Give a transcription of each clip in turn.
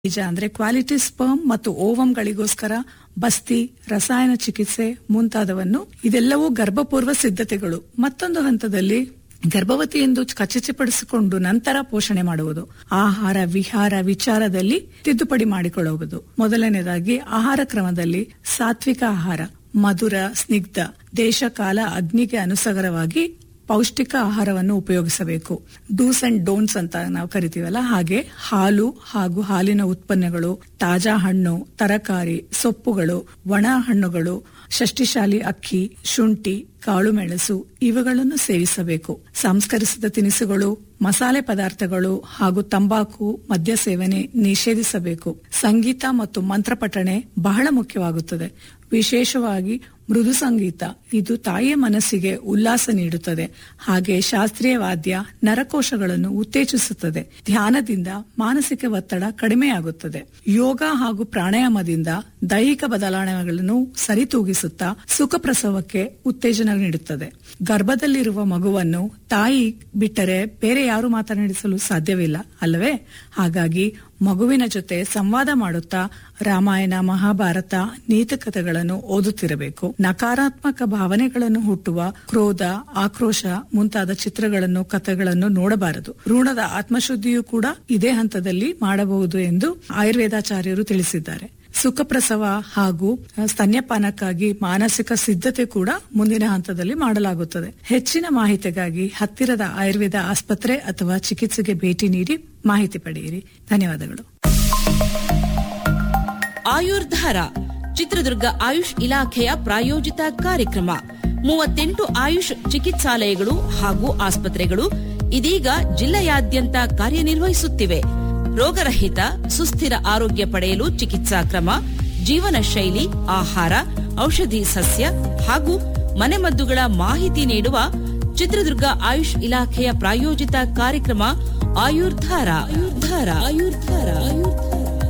ಬೀಜ ಅಂದ್ರೆ quality sperm ಮತ್ತು ಓವಂಗಳಿಗೋಸ್ಕರ ಬಸ್ತಿ ರಸಾಯನ ಚಿಕಿತ್ಸೆ ಮುಂತಾದವನ್ನು ಇದೆಲ್ಲವೂ ಗರ್ಭಪೂರ್ವ ಸಿದ್ಧತೆಗಳು ಮತ್ತೊಂದು ಹಂತದಲ್ಲಿ ಗರ್ಭವತಿ ಎಂದು ಖಚಿತಪಡಿಸಿಕೊಂಡು ನಂತರ ಪೋಷಣೆ ಮಾಡುವುದು ಆಹಾರ ವಿಹಾರ ವಿಚಾರದಲ್ಲಿ ತಿದ್ದುಪಡಿ ಮಾಡಿಕೊಳ್ಳುವುದು ಮೊದಲನೇದಾಗಿ ಆಹಾರ ಕ್ರಮದಲ್ಲಿ ಸಾತ್ವಿಕ ಆಹಾರ ಮಧುರ ಸ್ನಿಗ್ಧ ದೇಶ ಕಾಲ ಅಗ್ನಿಗೆ ಅನುಸಾರವಾಗಿ ಪೌಷ್ಟಿಕ ಆಹಾರವನ್ನು ಉಪಯೋಗಿಸಬೇಕು ಡೂಸ್ ಅಂಡ್ ಡೋಂಟ್ಸ್ ಅಂತ ನಾವು ಕರಿತೀವಲ್ಲ ಹಾಗೆ ಹಾಲು ಹಾಗೂ ಹಾಲಿನ ಉತ್ಪನ್ನಗಳು ತಾಜಾ ಹಣ್ಣು ತರಕಾರಿ ಸೊಪ್ಪುಗಳು ಒಣ ಹಣ್ಣುಗಳು ಷಷ್ಟಿಶಾಲಿ ಅಕ್ಕಿ ಶುಂಠಿ ಕಾಳುಮೆಣಸು ಇವುಗಳನ್ನು ಸೇವಿಸಬೇಕು ಸಂಸ್ಕರಿಸಿದ ತಿನಿಸುಗಳು ಮಸಾಲೆ ಪದಾರ್ಥಗಳು ಹಾಗೂ ತಂಬಾಕು ಮದ್ಯ ಸೇವನೆ ನಿಷೇಧಿಸಬೇಕು ಸಂಗೀತ ಮತ್ತು ಮಂತ್ರಪಠಣೆ ಬಹಳ ಮುಖ್ಯವಾಗುತ್ತದೆ ವಿಶೇಷವಾಗಿ ಮೃದು ಸಂಗೀತ ಇದು ತಾಯಿಯ ಮನಸ್ಸಿಗೆ ಉಲ್ಲಾಸ ನೀಡುತ್ತದೆ ಹಾಗೆ ಶಾಸ್ತ್ರೀಯ ವಾದ್ಯ ನರಕೋಶಗಳನ್ನು ಉತ್ತೇಜಿಸುತ್ತದೆ ಧ್ಯಾನದಿಂದ ಮಾನಸಿಕ ಒತ್ತಡ ಕಡಿಮೆಯಾಗುತ್ತದೆ ಯೋಗ ಹಾಗೂ ಪ್ರಾಣಾಯಾಮದಿಂದ ದೈಹಿಕ ಬದಲಾವಣೆಗಳನ್ನು ಸರಿತೂಗಿಸುತ್ತಾ ಸುಖ ಪ್ರಸವಕ್ಕೆ ಉತ್ತೇಜನ ನೀಡುತ್ತದೆ ಗರ್ಭದಲ್ಲಿರುವ ಮಗುವನ್ನು ತಾಯಿ ಬಿಟ್ಟರೆ ಬೇರೆ ಯಾರು ಮಾತನಾಡಿಸಲು ಸಾಧ್ಯವಿಲ್ಲ ಅಲ್ಲವೇ ಹಾಗಾಗಿ ಮಗುವಿನ ಜೊತೆ ಸಂವಾದ ಮಾಡುತ್ತಾ ರಾಮಾಯಣ ಮಹಾಭಾರತ ನೀತಿಕಥೆಗಳನ್ನು ಓದುತ್ತಿರಬೇಕು ನಕಾರಾತ್ಮಕ ಭಾವನೆಗಳನ್ನು ಹುಟ್ಟುವ ಕ್ರೋಧ ಆಕ್ರೋಶ ಮುಂತಾದ ಚಿತ್ರಗಳನ್ನು ಕಥೆಗಳನ್ನು ನೋಡಬಾರದು ಭ್ರೂಣದ ಆತ್ಮಶುದ್ಧಿಯೂ ಕೂಡ ಇದೇ ಹಂತದಲ್ಲಿ ಮಾಡಬಹುದು ಎಂದು ಆಯುರ್ವೇದಾಚಾರ್ಯರು ತಿಳಿಸಿದ್ದಾರೆ ಸುಖಪ್ರಸವ ಹಾಗೂ ಸ್ತನ್ಯಪಾನಕ್ಕಾಗಿ ಮಾನಸಿಕ ಸಿದ್ಧತೆ ಕೂಡ ಮುಂದಿನ ಹಂತದಲ್ಲಿ ಮಾಡಲಾಗುತ್ತದೆ ಹೆಚ್ಚಿನ ಮಾಹಿತಿಗಾಗಿ ಹತ್ತಿರದ ಆಯುರ್ವೇದ ಆಸ್ಪತ್ರೆ ಅಥವಾ ಚಿಕಿತ್ಸೆಗೆ ಭೇಟಿ ನೀಡಿ ಮಾಹಿತಿ ಪಡೆಯಿರಿ ಧನ್ಯವಾದಗಳು ಆಯುರ್ಧಾರ ಚಿತ್ರದುರ್ಗ ಆಯುಷ್ ಇಲಾಖೆಯ ಪ್ರಾಯೋಜಿತ ಕಾರ್ಯಕ್ರಮ ಮೂವತ್ತೆಂಟು ಆಯುಷ್ ಚಿಕಿತ್ಸಾಲಯಗಳು ಹಾಗೂ ಆಸ್ಪತ್ರೆಗಳು ಇದೀಗ ಜಿಲ್ಲೆಯಾದ್ಯಂತ ಕಾರ್ಯನಿರ್ವಹಿಸುತ್ತಿವೆ ರೋಗರಹಿತ ಸುಸ್ಥಿರ ಆರೋಗ್ಯ ಪಡೆಯಲು ಚಿಕಿತ್ಸಾ ಕ್ರಮ ಜೀವನ ಶೈಲಿ ಆಹಾರ ಔಷಧಿ ಸಸ್ಯ ಹಾಗೂ ಮನೆಮದ್ದುಗಳ ಮಾಹಿತಿ ನೀಡುವ ಚಿತ್ರದುರ್ಗ ಆಯುಷ್ ಇಲಾಖೆಯ ಪ್ರಾಯೋಜಿತ ಕಾರ್ಯಕ್ರಮ ಆಯುರ್ಧಾರ ಆಯುರ್ಧಾರ ಆಯುರ್ಧಾರ ಆಯುರ್ಧಾರ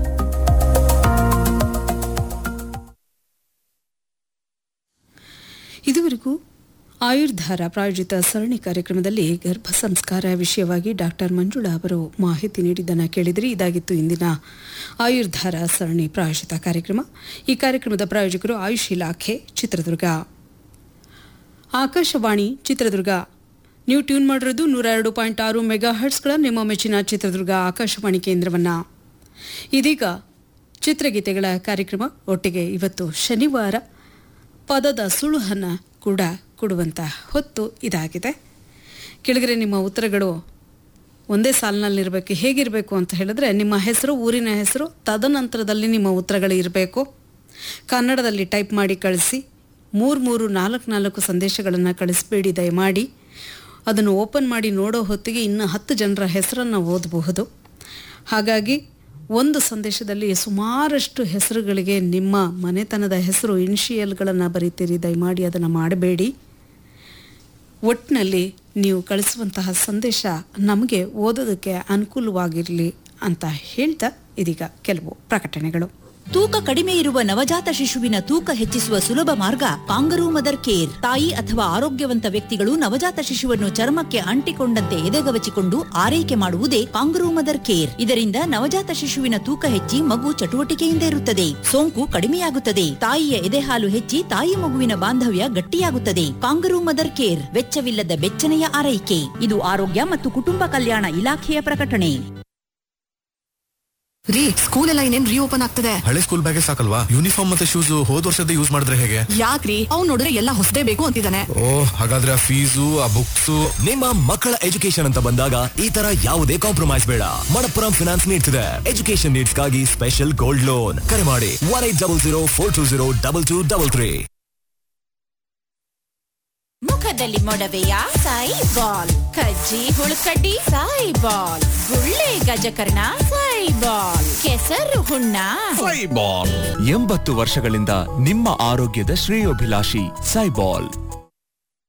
ಇದುವರೆಗೂ ಆಯುರ್ಧಾರ ಪ್ರಾಯೋಜಿತ ಸರಣಿ ಕಾರ್ಯಕ್ರಮದಲ್ಲಿ ಗರ್ಭ ಸಂಸ್ಕಾರ ವಿಷಯವಾಗಿ ಡಾಕ್ಟರ್ ಮಂಜುಳಾ ಅವರು ಮಾಹಿತಿ ನೀಡಿದ್ದನ್ನು ಕೇಳಿದ್ರಿ ಇದಾಗಿತ್ತು ಇಂದಿನ ಆಯುರ್ಧಾರ ಸರಣಿ ಪ್ರಾಯೋಜಿತ ಕಾರ್ಯಕ್ರಮ ಈ ಕಾರ್ಯಕ್ರಮದ ಪ್ರಾಯೋಜಕರು ಆಯುಷ್ ಇಲಾಖೆ ಚಿತ್ರದುರ್ಗ ಆಕಾಶವಾಣಿ ಚಿತ್ರದುರ್ಗ ನೀವು ಟ್ಯೂನ್ ಮಾಡಿರೋದು ನೂರ ಎರಡು ಪಾಯಿಂಟ್ ಆರು ಮೆಗಾ ಹರ್ಟ್ಸ್ಗಳ ನಿಮ್ಮ ಮೆಚ್ಚಿನ ಚಿತ್ರದುರ್ಗ ಆಕಾಶವಾಣಿ ಕೇಂದ್ರವನ್ನು ಇದೀಗ ಚಿತ್ರಗೀತೆಗಳ ಕಾರ್ಯಕ್ರಮ ಒಟ್ಟಿಗೆ ಇವತ್ತು ಶನಿವಾರ ಪದದ ಸುಳುಹನ್ನು ಕೂಡ ಕೊಡುವಂಥ ಹೊತ್ತು ಇದಾಗಿದೆ ಕೆಳಗರೆ ನಿಮ್ಮ ಉತ್ತರಗಳು ಒಂದೇ ಸಾಲಿನಲ್ಲಿರಬೇಕು ಹೇಗಿರಬೇಕು ಅಂತ ಹೇಳಿದ್ರೆ ನಿಮ್ಮ ಹೆಸರು ಊರಿನ ಹೆಸರು ತದನಂತರದಲ್ಲಿ ನಿಮ್ಮ ಉತ್ತರಗಳು ಇರಬೇಕು ಕನ್ನಡದಲ್ಲಿ ಟೈಪ್ ಮಾಡಿ ಕಳಿಸಿ ಮೂರು ಮೂರು ನಾಲ್ಕು ನಾಲ್ಕು ಸಂದೇಶಗಳನ್ನು ಕಳಿಸಬೇಡಿ ದಯಮಾಡಿ ಅದನ್ನು ಓಪನ್ ಮಾಡಿ ನೋಡೋ ಹೊತ್ತಿಗೆ ಇನ್ನು ಹತ್ತು ಜನರ ಹೆಸರನ್ನು ಓದಬಹುದು ಹಾಗಾಗಿ ಒಂದು ಸಂದೇಶದಲ್ಲಿ ಸುಮಾರಷ್ಟು ಹೆಸರುಗಳಿಗೆ ನಿಮ್ಮ ಮನೆತನದ ಹೆಸರು ಇನಿಷಿಯಲ್ಗಳನ್ನು ಬರೀತೀರಿ ದಯಮಾಡಿ ಅದನ್ನು ಮಾಡಬೇಡಿ ಒಟ್ಟಿನಲ್ಲಿ ನೀವು ಕಳಿಸುವಂತಹ ಸಂದೇಶ ನಮಗೆ ಓದೋದಕ್ಕೆ ಅನುಕೂಲವಾಗಿರಲಿ ಅಂತ ಹೇಳ್ತಾ ಇದೀಗ ಕೆಲವು ಪ್ರಕಟಣೆಗಳು ತೂಕ ಕಡಿಮೆ ಇರುವ ನವಜಾತ ಶಿಶುವಿನ ತೂಕ ಹೆಚ್ಚಿಸುವ ಸುಲಭ ಮಾರ್ಗ ಕಾಂಗರೂ ಮದರ್ ಕೇರ್ ತಾಯಿ ಅಥವಾ ಆರೋಗ್ಯವಂತ ವ್ಯಕ್ತಿಗಳು ನವಜಾತ ಶಿಶುವನ್ನು ಚರ್ಮಕ್ಕೆ ಅಂಟಿಕೊಂಡಂತೆ ಎದೆಗವಚಿಕೊಂಡು ಆರೈಕೆ ಮಾಡುವುದೇ ಕಾಂಗರೂ ಮದರ್ ಕೇರ್ ಇದರಿಂದ ನವಜಾತ ಶಿಶುವಿನ ತೂಕ ಹೆಚ್ಚಿ ಮಗು ಚಟುವಟಿಕೆಯಿಂದ ಇರುತ್ತದೆ ಸೋಂಕು ಕಡಿಮೆಯಾಗುತ್ತದೆ ತಾಯಿಯ ಎದೆಹಾಲು ಹೆಚ್ಚಿ ತಾಯಿ ಮಗುವಿನ ಬಾಂಧವ್ಯ ಗಟ್ಟಿಯಾಗುತ್ತದೆ ಕಾಂಗರೂ ಮದರ್ ಕೇರ್ ವೆಚ್ಚವಿಲ್ಲದ ಬೆಚ್ಚನೆಯ ಆರೈಕೆ ಇದು ಆರೋಗ್ಯ ಮತ್ತು ಕುಟುಂಬ ಕಲ್ಯಾಣ ಇಲಾಖೆಯ ಪ್ರಕಟಣೆ ರೀ ಸ್ಕೂಲ್ ಎಲ್ಲ ಇನ್ನೇನ್ ರೀಓಪನ್ ಆಗ್ತದೆ ಹಳೆ ಸ್ಕೂಲ್ ಬ್ಯಾಗೇ ಸಾಕಲ್ವಾ ಯೂನಿಫಾರ್ಮ್ ಮತ್ತೆ ಶೂಸ್ ಹೋದ್ ವರ್ಷದ ಯೂಸ್ ಮಾಡಿದ್ರೆ ಹೇಗೆ ಯಾಕ್ರಿ ಅವ್ನ್ ನೋಡಿದ್ರೆ ಎಲ್ಲ ಹೊಸದೇ ಬೇಕು ಅಂತಿದ್ದಾನೆ ಓ ಹಾಗಾದ್ರೆ ಆ ಫೀಸು ಆ ಬುಕ್ಸ್ ನಿಮ್ಮ ಮಕ್ಕಳ ಎಜುಕೇಶನ್ ಅಂತ ಬಂದಾಗ ಈ ತರ ಯಾವುದೇ ಕಾಂಪ್ರಮೈಸ್ ಬೇಡ ಮಣಪ್ಪುರಂ ಫಿನಾನ್ಸ್ ನೀಡ್ತಿದೆ ಎಜುಕೇಶನ್ ನೀಡ್ಸ್ಗಾಗಿ ಸ್ಪೆಷಲ್ ಗೋಲ್ಡ್ ಲೋನ್ ಕರೆ ಮಾಡಿ one eight double zero four two zero double two double three ಮುಖದಲ್ಲಿ ಮೊಡವೆಯ ಸಾಯಿ ಬಾಲ್ ಕಜ್ಜಿ ಹುಳುಕಡ್ಡಿ ಸಾಯಿ ಬಾಲ್ ಗುಳ್ಳೆ ಗಜಕರ್ಣ ಸಾಯಿ ಬಾಲ್ ಕೆಸರು ಹುಣ್ಣ ಎಂಬತ್ತು ವರ್ಷಗಳಿಂದ ನಿಮ್ಮ ಆರೋಗ್ಯದ ಶ್ರೇಯೋಭಿಲಾಷಿ ಸೈಬಾಲ್